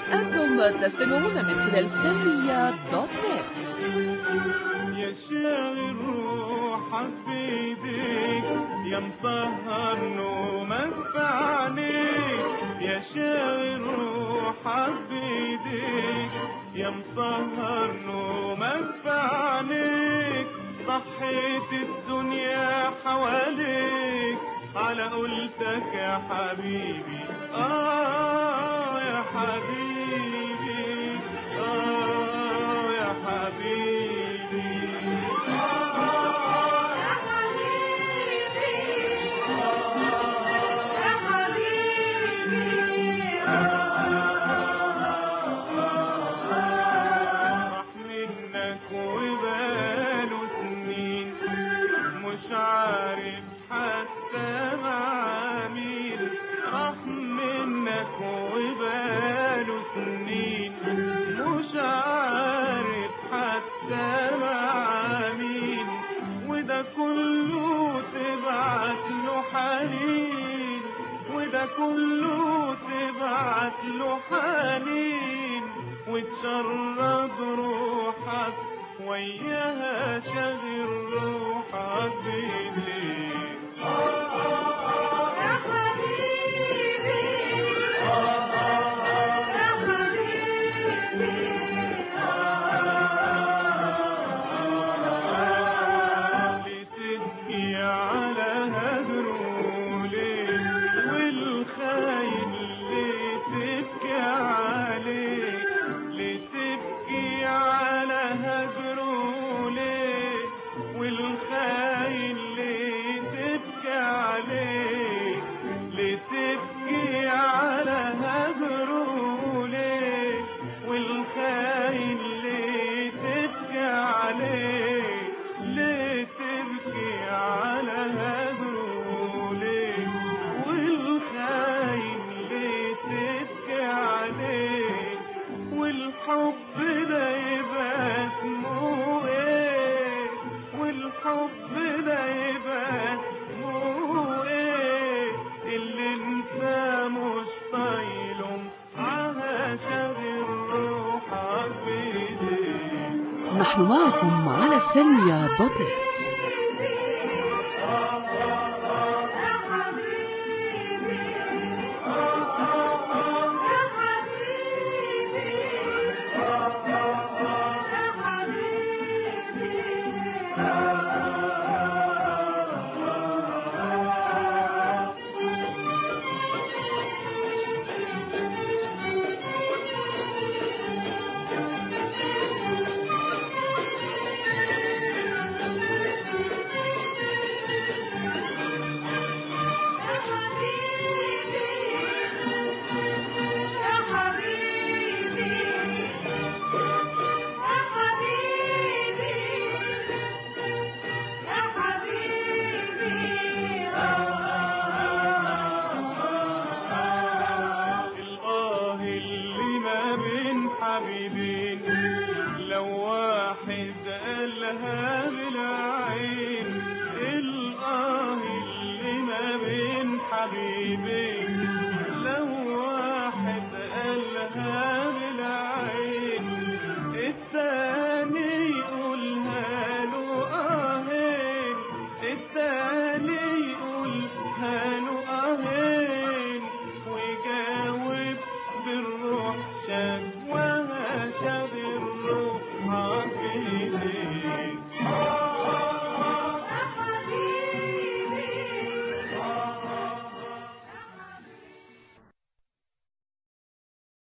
أنتم تستمعون من خلال سلمية دوت نت يا شاغل روحك بيديك يا مطهر نومك في عينيك يا شاغل روحك بيديك يا مطهر نومك في عينيك صحيت الدنيا حواليك على قولتك يا حبيبي آه يا حبيبي آه يا حبيبي راح منك وباله سنين مش عارف حتى مع مين راح منك وباله سنين مش عارف حتى مع مين وده كله تبعت له حنين وده كله تبعت له حنين وتشرد روحك وياها شغل روحك بيديك بتبكي على هجره ليه والخاين اللي تبكي عليه لتبكي على هجره ليه والخاين اللي تبكي عليه لتبكي على هجره ليه والخاين اللي تبكي عليه ليه تبكي على هجره ليه والخاين ليه تبكي عليه والحب ده يبقى اسمه ايه والحب ده يبقى اسمه ايه اللي انت مش طايله معاها شاغل روحك بايديك نحن معكم على السلمية دوت نت الآه اللي ما بين حبيبين لو واحد قالها بالعين الآه اللي ما بين حبيبين لو واحد قالها بالعين الثاني يقولها له آهين الثاني يقولها له آهين ويجاوب بالروح شاب